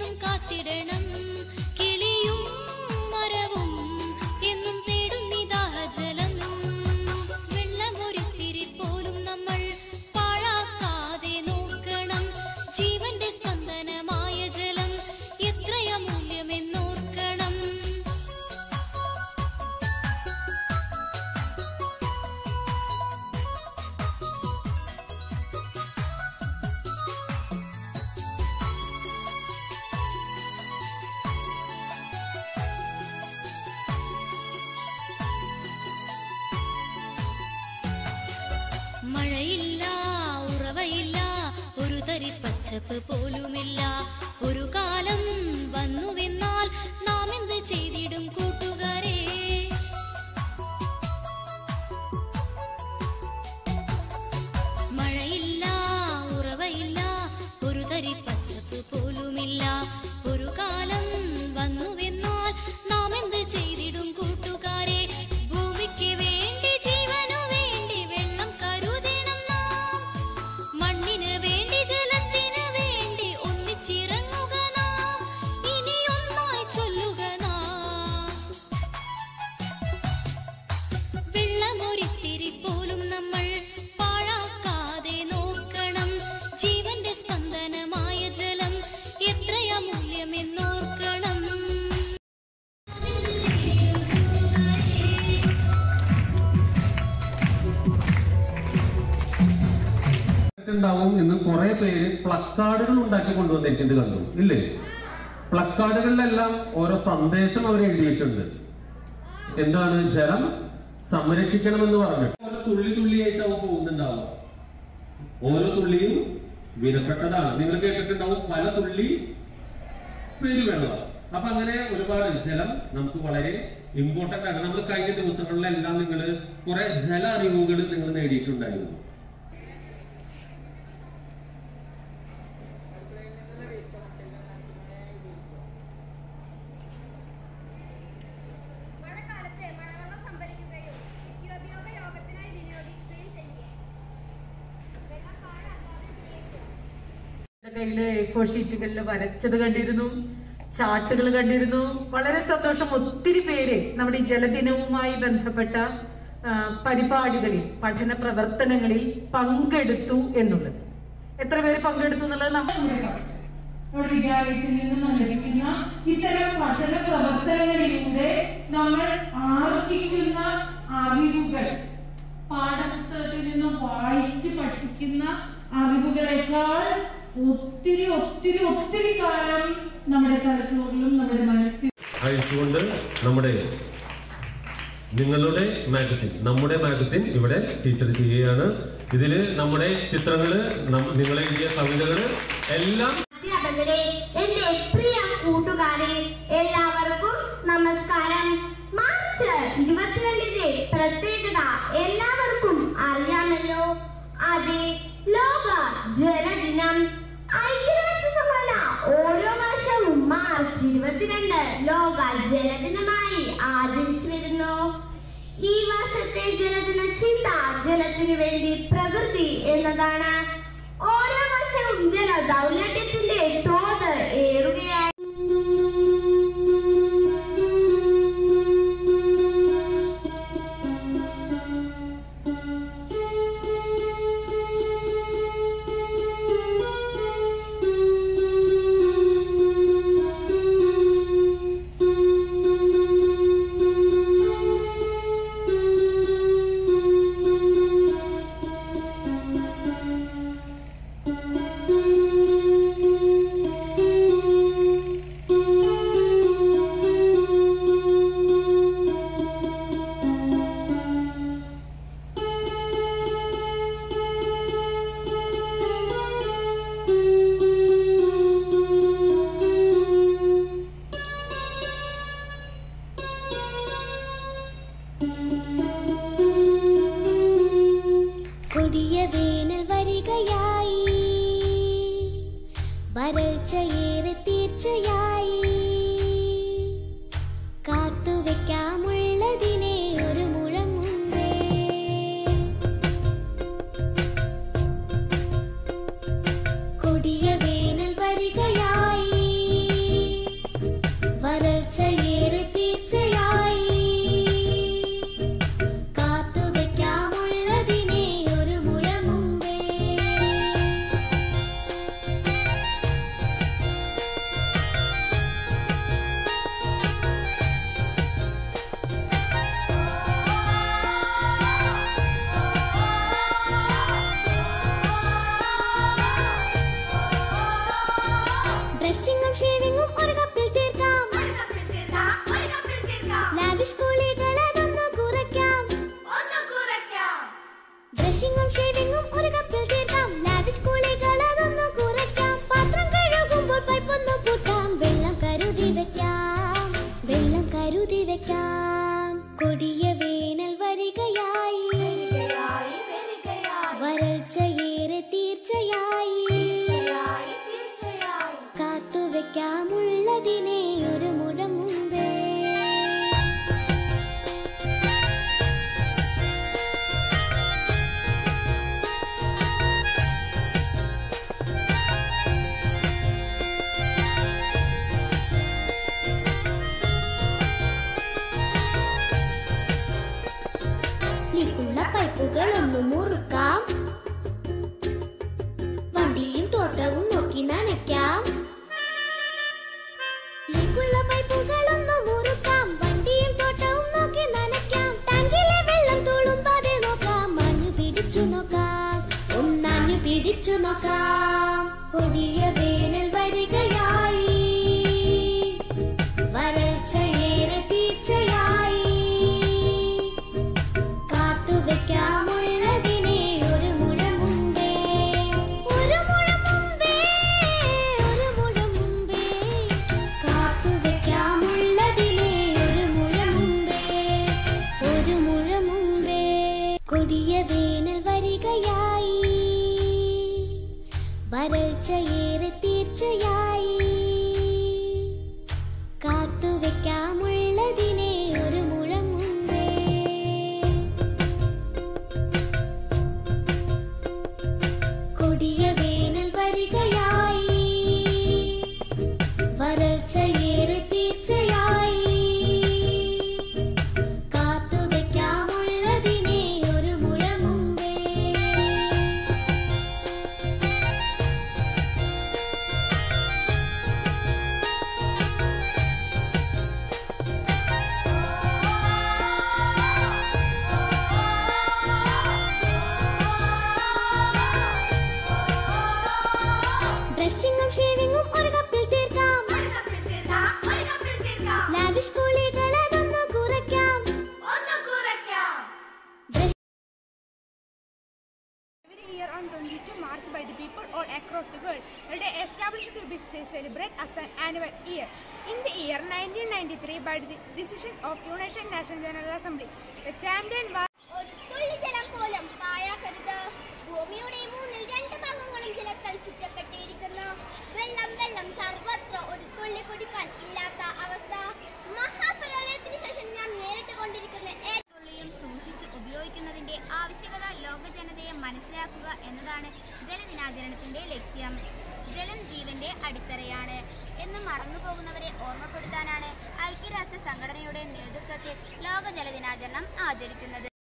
എന്നും കാത്തിടണം കിളിയും മരവും എന്നും തേടുന്നിദാഹജലം വെള്ളമൊരുത്തിരി പോലും നമ്മൾ പാഴാക്കാതെ നോക്കണം ജീവന്റെ സ്പന്ദനമായ ജലം എത്രയമൂല്യമെന്നോർക്കണം മഴയില്ല ഉറവയില്ല ഒരു തരി പച്ചപ്പ് പോലുമില്ല ഒരു കാലം വന്നുവെന്നാൽ നാം എന്ത് ചെയ്തിടും കൂട്ടുകാരെ മഴയില്ല ഉറവയില്ല ഒരു തരി പച്ചപ്പ് പോലുമില്ല ഒരു കാലം വന്നുവെന്നാൽ നാം എന്ത് ചെയ്തിടും കൂട്ടുകാരെ ഭൂമിക്ക് വേണ്ടി ജീവനു വേണ്ടി വെള്ളം കരുതണം നാം മണ്ണിന് വേണ്ടി ജലത്തിന് വേണ്ടി ഒന്നിച്ചിറങ്ങുക നാം ഇനി ഒന്നായി ചൊല്ലുക നാം വെള്ളമൊരിത്തിരി പോലും നമ്മൾ പാഴാക്കാതെ നോക്കണം ജീവന്റെ സ്പന്ദനമായ ജലം എത്രയമൂല്യമെന്നോർക്കണം ഉണ്ടാവും എന്ന് കുറെ പേര് പ്ലക്കാർഡുകൾ ഉണ്ടാക്കി കൊണ്ടുവന്നിരിക്കുന്നത് കണ്ടു ഇല്ലേ പ്ലക്കാർഡുകളിലെല്ലാം ഓരോ സന്ദേശം അവർ എഴുതിയിട്ടുണ്ട് എന്താണ് ജലം സംരക്ഷിക്കണമെന്ന് പറഞ്ഞിട്ട് ഓരോ തുള്ളി തുള്ളിയായിട്ടാവും പോകുന്നുണ്ടാവും ഓരോ തുള്ളിയും വിലപ്പെട്ടതാണ് നിങ്ങൾ കേട്ടിട്ടുണ്ടാവും പല തുള്ളി പെരുവെള്ളം അപ്പൊ അങ്ങനെ ഒരുപാട് ജലം നമുക്ക് വളരെ ഇമ്പോർട്ടന്റ് ആണ് നമ്മൾ കഴിഞ്ഞ ദിവസങ്ങളിലെല്ലാം നിങ്ങൾ കുറെ ജല അറിവുകൾ നിങ്ങൾ നേടിയിട്ടുണ്ടായിരുന്നു മഴക്കാലത്ത് മഴവെള്ളം സംഭരിക്കുകയും നിത്യോപയോഗ യോഗത്തിനായി വിനിയോഗിക്കുകയും ചെയ്യും വെള്ളം പാഴാക്കാതെ ഉപയോഗിക്കുക എന്റെ കയ്യില് എ ഷീറ്റുകളിൽ വരച്ചത് കണ്ടിരുന്നു ചാർട്ടുകൾ കണ്ടിരുന്നു വളരെ സന്തോഷം ഒത്തിരി പേര് നമ്മുടെ ഈ ജലദിനവുമായി ബന്ധപ്പെട്ട ആ, പരിപാടികളിൽ പഠന പ്രവർത്തനങ്ങളിൽ പങ്കെടുത്തു എന്നുള്ളത് എത്ര പേര് പങ്കെടുത്തു എന്നുള്ളത് നമ്മൾ നമ്മുടെ വിദ്യാലയത്തിൽ നിന്നും ലഭിക്കുന്ന ഇത്തരം പഠന പ്രവർത്തനങ്ങളിലൂടെ നമ്മൾ ആർജിക്കുന്ന അറിവുകൾ പാഠപുസ്തകത്തിൽ നിന്നും വായിച്ച് പഠിക്കുന്ന അറിവുകളെക്കാൾ ഒത്തിരി ഒത്തിരി ഒത്തിരി കാലം നമ്മുടെ തലച്ചോറിലും നമ്മുടെ മനസ്സിൽ അയച്ചുകൊണ്ട് നമ്മുടെ നിങ്ങളുടെ മാഗസിൻ നമ്മുടെ മാഗസിൻ ഇവിടെ ടീച്ചർ ചെയ്യുകയാണ് ഇതില് നമ്മുടെ ചിത്രങ്ങള് നം- നിങ്ങൾ എഴുതിയ കവിതകള് എല്ലാം അധ്യാപകരെ എന്റെ പ്രിയ കൂട്ടുകാരെ എല്ലാവർക്കും നമസ്കാരം മാർച്ച് ഇരുപത്തിരണ്ടിന്റെ പ്രത്യേകത എല്ലാവർക്കും അറിയാമല്ലോ അതെ ലോക ജലദിനം ഐക്യരാഷ്ട്രസഭ ഓരോ വർഷവും മാർച്ച് ഇരുപത്തിരണ്ട് ലോക ജലദിനമായി ആചരിച്ചു വരുന്നു ഈ വർഷത്തെ ജലദിന ചിന്ത ജലത്തിനു വേണ്ടി പ്രകൃതി എന്നതാണ് ഓരോ വർഷവും ജല ദൗർലഭ്യത്തിന്റെ തോത് ഏറുകയാണ് കൊടിയ വേനൽ വരികയായി വരൾച്ചയേറെ തീർച്ചയായി കാത്തുവെക്കാമുള്ളതിനെ ഒരു മുഴം മുമ്പേ കൊടിയ വേനൽ വരികയായി ഷേവിങ്ങും ഒരു കപ്പിൽ തീർക്കാം ലാവിഷ് കുളികൾ അതൊന്ന് കുറയ്ക്കാം ബ്രഷിങ്ങും ഷേവിങ്ങും ഒരു കപ്പിൽ തീർക്കാം ലാവിഷ് കുളികൾ അതൊന്ന് കുറയ്ക്കാം പാത്രം കഴുകുമ്പോൾ പൈപ്പൊന്ന് കൂട്ടാം വെള്ളം കരുതി വെക്കാം വെള്ളം കരുതി വെക്കാം കൊടിയ വേനൽ വരികയായി വരൾച്ചയേറെ തീർച്ചയായി കാത്തുവെക്കാമുള്ളതിനെ ഒരു മുഴം മുമ്പേ ലീക്കുള്ള പൈപ്പുകൾ ഒന്ന് മുറുക്കാം വണ്ടിയും തോട്ടവും നോക്കി നനയ്ക്കാം ലീക്കുള്ള പൈപ്പുകൾ ഒന്ന് മുറുക്കാം വണ്ടിയും തോട്ടവും നോക്കി നനയ്ക്കാം ടാങ്കിലെ വെള്ളം തുളുമ്പാതെ നോക്കാം മഞ്ഞു പിടിച്ചു നോക്കാം ഒന്നഞ്ഞു പിടിച്ചു നോക്കാം കൊടിയ വേനൽ വരികയായി വരൾച്ചയേറെ തീർച്ചയായി കാത്തുവെക്കാമുള്ളതിനെ ഒരു മുഴം മുമ്പേ ഒരു മുഴം മുമ്പേ ഒരു മുഴം മുമ്പേ കാത്തുവെക്കാമുള്ളതിനെ ഒരു മുഴം മുമ്പേ ഒരു മുഴം മുമ്പേ കൊടിയ വേനൽ വരികയായി വരൾച്ചയേറെ തീർച്ചയായി കാത്തുവെക്കാമുള്ളതിനെ ഒരു മുഴം മുമ്പേ കൊടിയ വേനൽ വരികയായി വരൾച്ചയേറെ തീർച്ചയായി കാത്തുവെക്കാമുള്ളതിനെ ഒരു മുഴം മുമ്പേ ബ്രഷിങ്ങും ഷേവിങ്ങും ഒരു കപ്പിൽ തീർക്കാം ലാവിഷ് കുളികൾ അതൊന്ന് കുറയ്ക്കാം Every year on 22 March by the people all across the world, a day established to be celebrated as an annual year. In the year 1993, by the decision of United Nations General Assembly, the champion was ഒരു തുള്ളി ജലം പോലും പാഴാക്കരുത് ഭൂമിയുടെ മൂന്നിൽ രണ്ട് ഭാഗങ്ങളും ജലത്താൽ ചുറ്റപ്പെട്ടിരിക്കുന്നു വെള്ളം വെള്ളം സർവത്ര ഒരു തുള്ളി കുടിപ്പാൻ ഇല്ലാത്ത അവസ്ഥ മഹാപ്രളയത്തിന് ശേഷം ഞാൻ നേരിട്ട് കൊണ്ടിരിക്കുന്ന തുള്ളിയും സൂക്ഷിച്ച് ഉപയോഗിക്കുന്നതിന്റെ ആവശ്യകത ലോക ജനതയെ മനസ്സിലാക്കുക എന്നതാണ് ജലദിനാചരണത്തിന്റെ ലക്ഷ്യം ജലം ജീവന്റെ അടിത്തറയാണ് എന്ന് മറന്നുപോകുന്നവരെ ഓർമ്മപ്പെടുത്താനാണ് ഐക്യരാഷ്ട്ര സംഘടനയുടെ നേതൃത്വത്തിൽ ലോക ജലദിനാചരണം ആചരിക്കുന്നത്